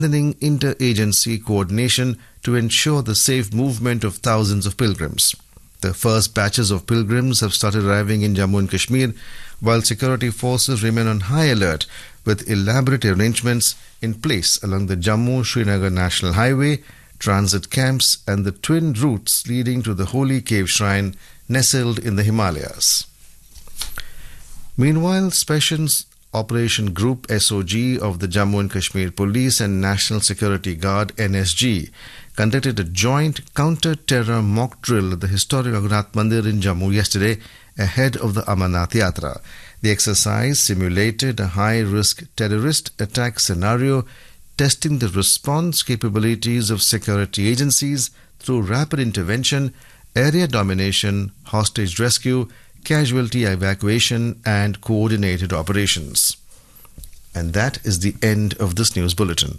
strengthening interagency coordination to ensure the safe movement of thousands of pilgrims. The first batches of pilgrims have started arriving in Jammu and Kashmir, while security forces remain on high alert with elaborate arrangements in place along the Jammu Srinagar National Highway, transit camps, and the twin routes leading to the holy cave shrine nestled in the Himalayas. Meanwhile, Special Operation Group SOG of the Jammu and Kashmir Police and National Security Guard NSG conducted a joint counter-terror mock drill at the historic Raghunath Mandir in Jammu yesterday ahead of the Amarnath Yatra. The exercise simulated a high-risk terrorist attack scenario, testing the response capabilities of security agencies through rapid intervention, area domination, hostage rescue, casualty evacuation, and coordinated operations. And that is the end of this news bulletin.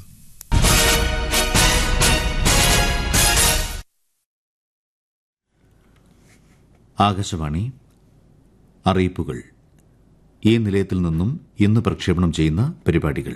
Akashvani അറിയിപ്പുകൾ ഈ നിലയത്തിൽ നിന്നും ഇന്ന് പ്രക്ഷേപണം ചെയ്യുന്ന പരിപാടികൾ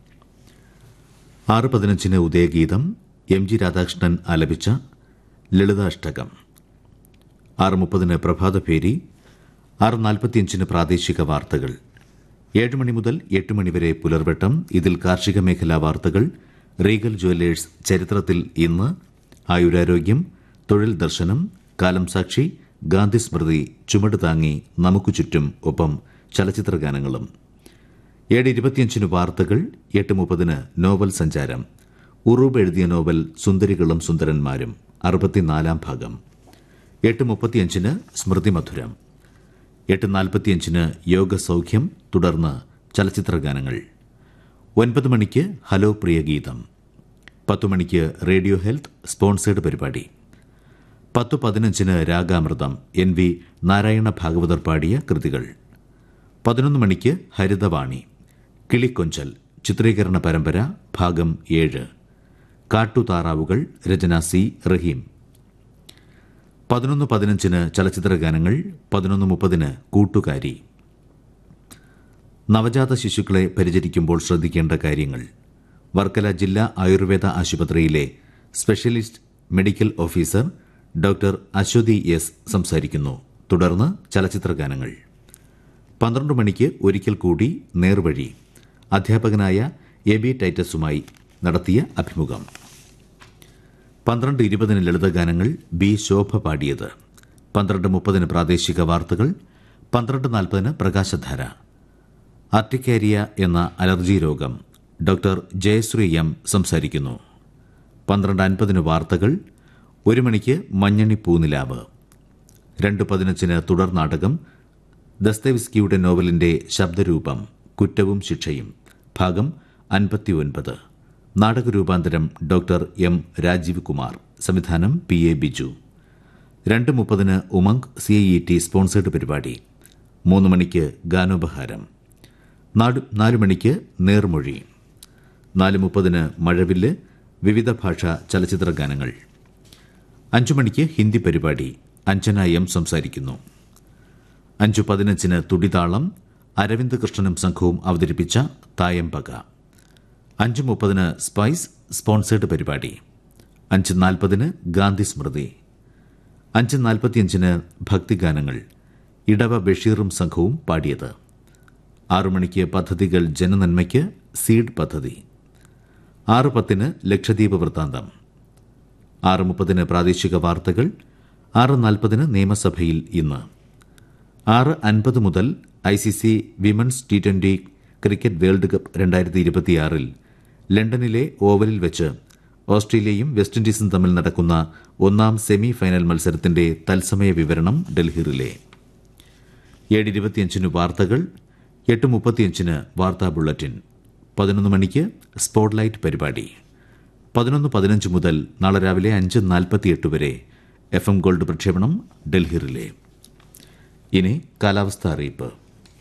ആറ് പതിനഞ്ചിന് ഉദയഗീതം എം ജി രാധാകൃഷ്ണൻ ആലപിച്ച ലളിതാഷ്ടകം ആറ് മുപ്പതിന് പ്രഭാതഭേരി ആറ് നാൽപ്പത്തിയഞ്ചിന് പ്രാദേശിക വാർത്തകൾ ഏഴ് മണി മുതൽ എട്ട് മണിവരെ പുലർവട്ടം ഇതിൽ കാർഷിക മേഖലാ വാർത്തകൾ റീഗൽ ജുവല്ലേഴ്സ് ചരിത്രത്തിൽ ഇന്ന് ആയുരാരോഗ്യം തൊഴിൽ ദർശനം കാലം സാക്ഷി ഗാന്ധി സ്മൃതി ചുമട് താങ്ങി നമുക്കു ചുറ്റും ഒപ്പം ചലച്ചിത്ര ഗാനങ്ങളും ഏഴ് ഇരുപത്തിയഞ്ചിന് വാർത്തകൾ എട്ട് മുപ്പതിന് നോവൽ സഞ്ചാരം ഉറൂബ് എഴുതിയ നോവൽ സുന്ദരികളും സുന്ദരന്മാരും അറുപത്തിനാലാം ഭാഗം എട്ട് മുപ്പത്തിയഞ്ചിന് സ്മൃതി മധുരം എട്ട് നാൽപ്പത്തിയഞ്ചിന് യോഗസൗഖ്യം തുടർന്ന് ചലച്ചിത്ര ഗാനങ്ങൾ ഒൻപത് മണിക്ക് ഹലോ പ്രിയ ഗീതം പത്തു മണിക്ക് റേഡിയോ ഹെൽത്ത് സ്പോൺസേഡ് പരിപാടി പത്തു പതിനഞ്ചിന് രാഗാമൃതം എൻ വി നാരായണ ഭാഗവതർ പാടിയ കൃതികൾ പതിനൊന്ന് മണിക്ക് ഹരിതവാണി കിളിക്കൊഞ്ചൽ ചിത്രീകരണ പരമ്പര ഭാഗം ഏഴ് കാട്ടുതാറാവുകൾ രചന സി റഹീം പതിനൊന്ന് പതിനഞ്ചിന് ചലച്ചിത്ര ഗാനങ്ങൾ പതിനൊന്ന് മുപ്പതിന് കൂട്ടുകാരി നവജാത ശിശുക്കളെ പരിചരിക്കുമ്പോൾ ശ്രദ്ധിക്കേണ്ട കാര്യങ്ങൾ വർക്കല ജില്ലാ ആയുർവേദ ആശുപത്രിയിലെ specialist medical officer doctor Aswathi S സംസാരിക്കുന്നു തുടർന്ന് ചലച്ചിത്ര ഗാനങ്ങൾ പന്ത്രണ്ട് മണിക്ക് ഒരിക്കൽ കൂടി നേർവഴി അധ്യാപകനായ എ ബി ടൈറ്റസുമായി നടത്തിയ അഭിമുഖം പന്ത്രണ്ട് ഇരുപതിന് ലളിതഗാനങ്ങൾ ബി ശോഭ പാടിയത് പന്ത്രണ്ട് മുപ്പതിന് പ്രാദേശിക വാർത്തകൾ പന്ത്രണ്ട് നാൽപ്പതിന് പ്രകാശധാര ആർട്ടിക്കാരിയ എന്ന അലർജി രോഗം ഡോക്ടർ ജയശ്രീ എം സംസാരിക്കുന്നു പന്ത്രണ്ട് അൻപതിന് വാർത്തകൾ ഒരു മണിക്ക് മഞ്ഞണി പൂനിലാവ് രണ്ട് പതിനഞ്ചിന് തുടർ നാടകം ദസ്തവിസ്കിയുടെ നോവലിന്റെ ശബ്ദരൂപം കുറ്റവും ശിക്ഷയും ഭാഗം അൻപത്തിയൊൻപത് നാടകരൂപാന്തരം ഡോക്ടർ എം രാജീവ് കുമാർ സംവിധാനം പി എ ബിജു രണ്ട് മുപ്പതിന് Umang C E T sponsored പരിപാടി മൂന്ന് മണിക്ക് ഗാനോപഹാരം നാല് നാല് മണിക്ക് നേർമൊഴി നാല് മുപ്പതിന് മഴവില്ല് വിവിധ ഭാഷാ ചലച്ചിത്ര ഗാനങ്ങൾ അഞ്ചു മണിക്ക് ഹിന്ദി പരിപാടി അഞ്ജന എം സംസാരിക്കുന്നു അഞ്ചു പതിനഞ്ചിന് തുടിതാളം അരവിന്ദ് കൃഷ്ണനും സംഘവും അവതരിപ്പിച്ച തായമ്പക അഞ്ച് മുപ്പതിന് സ്പൈസ് സ്പോൺസേഡ് പരിപാടി അഞ്ച് നാൽപ്പതിന് ഗാന്ധി സ്മൃതി അഞ്ച് നാൽപ്പത്തിയഞ്ചിന് ഭക്തിഗാനങ്ങൾ ഇടവ ബഷീറും സംഘവും പാടിയത് ആറു മണിക്ക് പദ്ധതികൾ ജനനന്മയ്ക്ക് സീഡ് പദ്ധതി ആറ് പത്തിന് ലക്ഷദ്വീപ് വൃത്താന്തം ആറ് മുപ്പതിന് പ്രാദേശിക വാർത്തകൾ ആറ് നാൽപ്പതിന് നിയമസഭയിൽ ഇന്ന് ആറ് അൻപത് മുതൽ I C C women's T twenty cricket world cup രണ്ടായിരത്തി ഇരുപത്തിയാറിൽ ലണ്ടനിലെ ഓവലിൽ വെച്ച് ഓസ്ട്രേലിയയും വെസ്റ്റ് ഇൻഡീസും തമ്മിൽ നടക്കുന്ന ഒന്നാം സെമി ഫൈനൽ മത്സരത്തിന്റെ തത്സമയ വിവരണം ഡൽഹി റിലേ ഏഴ് ഇരുപത്തിയഞ്ചിന് വാർത്തകൾ എട്ട് മുപ്പത്തിയഞ്ചിന് വാർത്താ ബുള്ളറ്റിൻ പതിനൊന്ന് മണിക്ക് സ്പോട്ട്ലൈറ്റ് പരിപാടി പതിനൊന്ന് പതിനഞ്ച് മുതൽ നാളെ രാവിലെ അഞ്ച് നാൽപ്പത്തിയെട്ട് വരെ എഫ് എം ഗോൾഡ് പ്രക്ഷേപണം ഡൽഹി റിലേ ഇനി കാലാവസ്ഥ അറിയിപ്പ്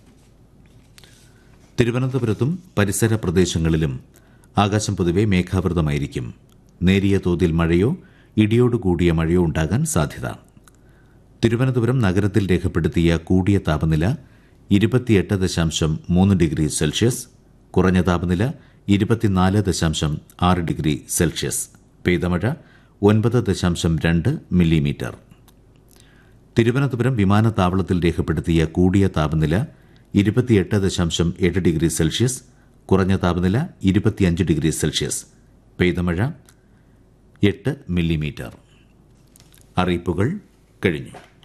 തിരുവനന്തപുരത്തും പരിസര പ്രദേശങ്ങളിലും ആകാശം പൊതുവെ മേഘാവൃതമായിരിക്കും നേരിയ തോതിൽ മഴയോ ഇടിയോടുകൂടിയ മഴയോ ഉണ്ടാകാൻ സാധ്യത തിരുവനന്തപുരം നഗരത്തിൽ രേഖപ്പെടുത്തിയ കൂടിയ താപനില ഇരുപത്തിയെട്ട് ദശാംശം മൂന്ന് ഡിഗ്രി സെൽഷ്യസ് കുറഞ്ഞ താപനില ഇരുപത്തിനാല് ദശാംശം ആറ് ഡിഗ്രി സെൽഷ്യസ് പെയ്തമഴ ഒൻപത് ദശാംശം രണ്ട് മില്ലിമീറ്റർ തിരുവനന്തപുരം വിമാനത്താവളത്തിൽ രേഖപ്പെടുത്തിയ കൂടിയ താപനില ഇരുപത്തിയെട്ട് ദശാംശം എട്ട് ഡിഗ്രി സെൽഷ്യസ് കുറഞ്ഞ താപനില ഇരുപത്തിയഞ്ച് ഡിഗ്രി സെൽഷ്യസ് പെയ്തമഴ എട്ട് മില്ലിമീറ്റർ അറിയിപ്പുകൾ കഴിഞ്ഞു